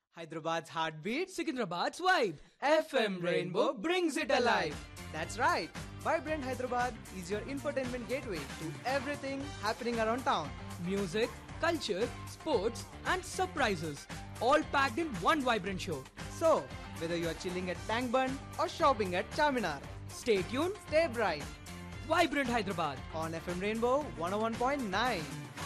Hyderabad's heartbeat, Secunderabad's vibe. FM Rainbow brings it alive. That's right. Vibrant Hyderabad is your infotainment gateway to everything happening around town. Music, culture, sports, and surprises. All packed in one vibrant show. So, whether you are chilling at Tank Bund or shopping at Charminar, Stay tuned. stay bright Vibrant Hyderabad. on FM Rainbow 101.9.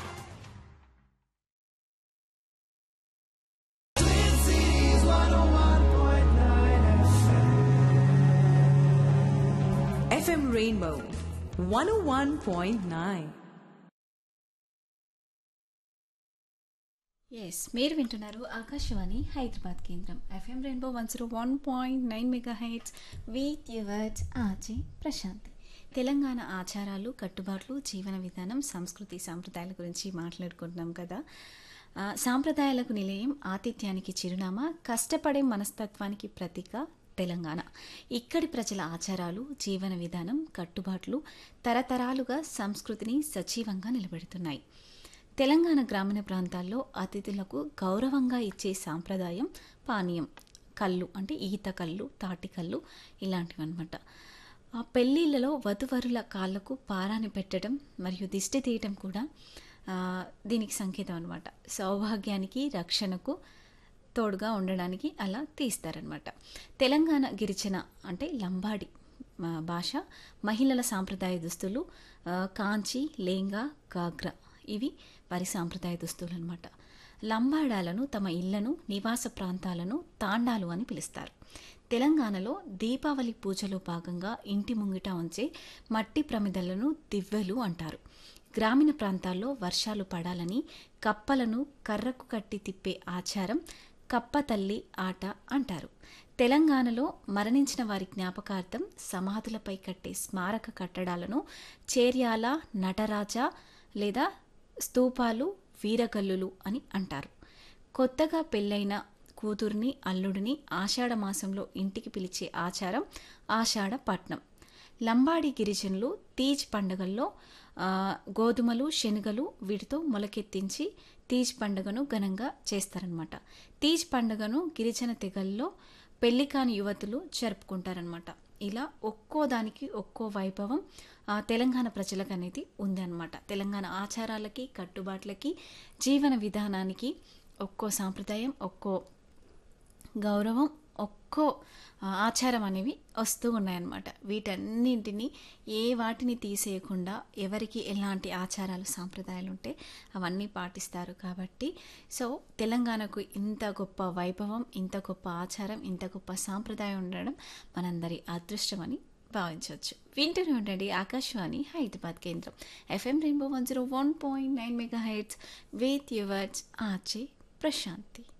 FM Rainbow 101.9. Yes మీరు వింటున్నారు ఆకాశవాణి హైదరాబాద్ కేంద్రం FM rainbow one zero one point nine mega hits with yours RJ Prashanti Telangana ఆచారాలు కట్టుబాట్లు జీవన విధానం సంస్కృతి సాంప్రదాయాల గురించి మాట్లాడుకుంటున్నాం కదా ఆ, సాంప్రదాయాలకు నిలయం ఆతిథ్యానికి చిరునామా కష్టపడే మనస్తత్వానికి ప్రతీక తెలంగాణ ఇక్కడి ప్రజల ఆచారాలు జీవన విధానం కట్టుబాట్లు తరతరాలుగా సంస్కృతిని సజీవంగా నిలబెడుతున్నాయి తెలంగాణ గ్రామీణ ప్రాంతాల్లో అతిథులకు గౌరవంగా ఇచ్చే సాంప్రదాయం పానీయం కళ్ళు అంటే ఈత కళ్ళు తాటి కళ్ళు ఇలాంటివి అనమాట ఆ పెళ్ళిళ్ళలో వధువరుల కాళ్ళకు పారాని పెట్టడం మరియు దిష్టి తీయటం కూడా ఆ, దీనికి సంకేతం అనమాట సౌభాగ్యానికి రక్షణకు తోడుగా ఉండడానికి అలా తీస్తారనమాట తెలంగాణ గిరిజన అంటే లంబాడి ఆ, భాష మహిళల సాంప్రదాయ దుస్తులు ఆ, కాంచి లేంగా గాగ్రా ఇవి వారి సాంప్రదాయ దుస్తులు అనమాట లంబాడాలను తమ ఇళ్లను నివాస ప్రాంతాలను తాండాలు అని పిలుస్తారు తెలంగాణలో దీపావళి పూజలో భాగంగా ఇంటి ముంగిట ఉంచే మట్టి ప్రమిదలను దివ్వెలు అంటారు గ్రామీణ ప్రాంతాల్లో వర్షాలు పడాలని కప్పలను కర్రకు కట్టి తిప్పే ఆచారం కప్ప తల్లి ఆట అంటారు తెలంగాణలో మరణించిన వారి జ్ఞాపకార్థం సమాధులపై కట్టే స్మారక కట్టడాలను చేర్యాల నటరాజ లేదా స్తూపాలు వీరగల్లులు అని అంటారు కొత్తగా పెళ్ళైన కూతుర్ని అల్లుడిని ఆషాఢ మాసంలో ఇంటికి పిలిచే ఆచారం ఆషాఢ పట్నం లంబాడి గిరిజనులు తీజ్ పండుగల్లో ఆ, గోధుమలు శనగలు వీటితో మొలకెత్తించి తీజ్ పండుగను ఘనంగా చేస్తారనమాట తీజ్ పండుగను గిరిజన తెగల్లో పెళ్లి కాని యువతులు జరుపుకుంటారనమాట ఇలా ఒక్కో దానికి ఒక్కో వైభవం ఆ, తెలంగాణ ప్రజలకు అనేది ఉందన్నమాట తెలంగాణ ఆచారాలకి కట్టుబాట్లకి జీవన విధానానికి ఒక్కో సాంప్రదాయం ఒక్కో గౌరవం ఒక్కో ఆ, ఆచారం అనేవి వస్తూ ఉన్నాయన్నమాట వీటన్నింటినీ ఏ వాటిని తీసేయకుండా ఎవరికి ఎలాంటి ఆచారాలు సాంప్రదాయాలు ఉంటే అవన్నీ పాటిస్తారు కాబట్టి సో తెలంగాణకు ఇంత గొప్ప వైభవం ఇంత గొప్ప ఆచారం ఇంత గొప్ప సాంప్రదాయం ఉండడం మనందరి అదృష్టం అని భావించవచ్చు వింటూనే ఉండండి ఆకాశవాణి హైదరాబాద్ కేంద్రం FM rainbow one zero one point nine mega hits with yours RJ Prashanti